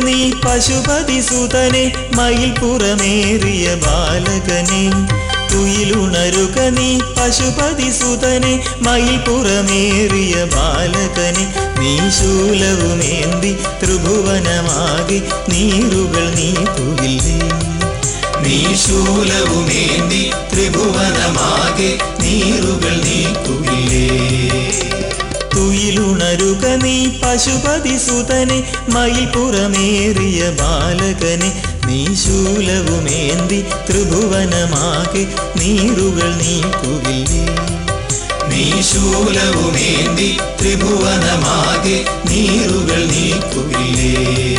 നീ പശുപതി സുതനെ മയിൽപ്പുറമേറിയ ബാലകനെ തുയിലുണരുക നീ പശുപതി സുതനെ മയിൽപ്പുറമേറിയ ബാലകനെ നീ ശൂലവുമേന്തി ത്രിഭുവനമാകെ നീരുകൾ നീക്കുകില്ലേ നീ ശൂലവുമേന്തി ത്രിഭുവനമാകെ നീറുകൾ നീക്കുകില്ലേ തുയിലുണരുക നീ പശുപതി സുതനെ മയിൽപ്പുറമേറിയ ബാലകനെ നീ ശൂലവുമേന്തി ത്രിഭുവനമാകെ നീരുകൾ നീക്കുകില്ലേ നീ ശൂലവുമേന്തി ത്രിഭുവനമാകെ നീറുകൾ നീക്കുകില്ലേ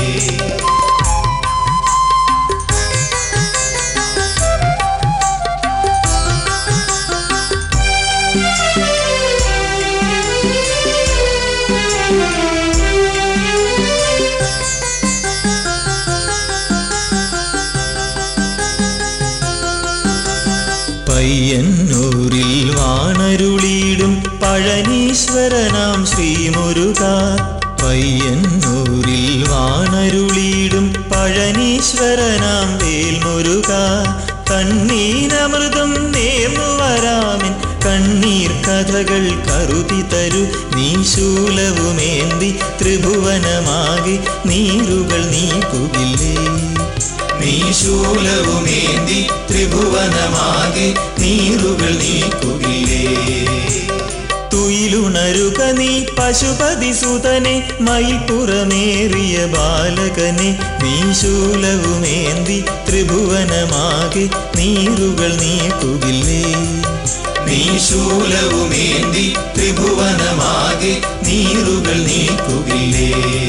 പയ്യന്നൂരിൽ വാണരുളിയിടും പഴനീശ്വരനാം ശ്രീമുരുക പയ്യന്നൂരിൽ വാണരുളിയിടും പഴനീശ്വരനാം വേൽമുരുക കണ്ണീരമൃതം നേർന്നു വരാമിൻ കണ്ണീർ കഥകൾ കരുതി തരു നീ ശൂലവുമേന്തി ത്രിഭുവനമാകെ നീരുകൾ നീക്കുകില്ലേ നീ ശൂലവുമേന്തി ത്രിഭുവനമാകെ നീറുകൾ നീക്കുകില്ലേ തുയിലുണരുക നീ പശുപതി സുതനെ മയിൽപ്പുറമേറിയ ബാലകനെ നീ ശൂലവുമേന്തി ത്രിഭുവനമാകെ നീരുകൾ നീക്കുകില്ലേ നീ ശൂലവുമേന്തി ത്രിഭുവനമാകെ നീറുകൾ നീക്കുകില്ലേ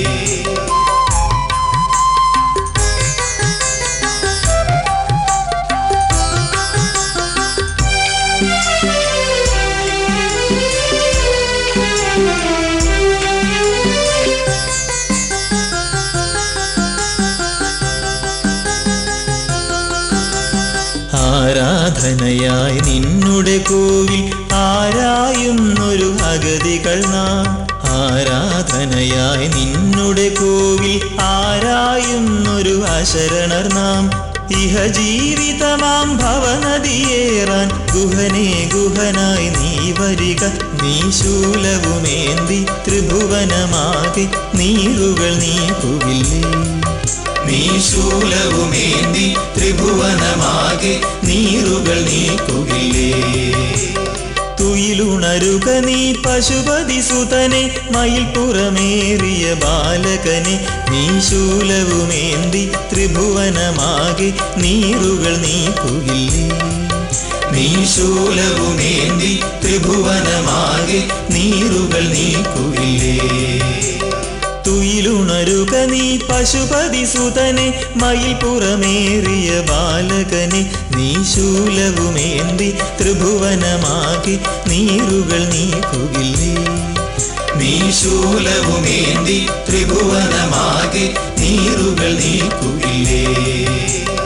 ആരാധനയായി നിന്നുടെ കോവിൽ ആരായുന്നൊരു അഗതികൾ നാം ആരാധനയായി നിന്നുടെ കോവിൽ ആരായുന്നൊരു അശരണർ നാം ഇഹ ജീവിതമാം ഭവനദിയേറാൻ ഗുഹനെ ഗുഹനായി നീ വരിക നീ ശൂലവുമേന്തി ത്രിഭുവനമാകെ നീറുകൾ നീക്കുകില്ലേ നീ ശൂലവുമേന്തി ത്രിഭുവനമാകെ നീറുകൾ നീക്കുകില്ലേ തുയിലുണരുക നീ പശുപതി സുതനെ മയിൽപ്പുറമേറിയ ബാലകനെ നീ ശൂലവുമേന്തി ത്രിഭുവനമാകെ നീറുകൾ നീക്കുകില്ലേ നീ ശൂലവുമേന്തി ത്രിഭുവനമാകെ നീറുകൾ നീക്കുകില്ലേ തുയിലുണരുക നീ പശുപതി സുതനെ മയിൽപ്പുറമേറിയ ബാലകനെ നീ ശൂലവുമേന്തി ത്രിഭുവനമാകെ നീറുകൾ നീക്കുകില്ലേ നീ ശൂലവുമേന്തി ത്രിഭുവനമാകെ നീറുകൾ നീക്കുകില്ലേ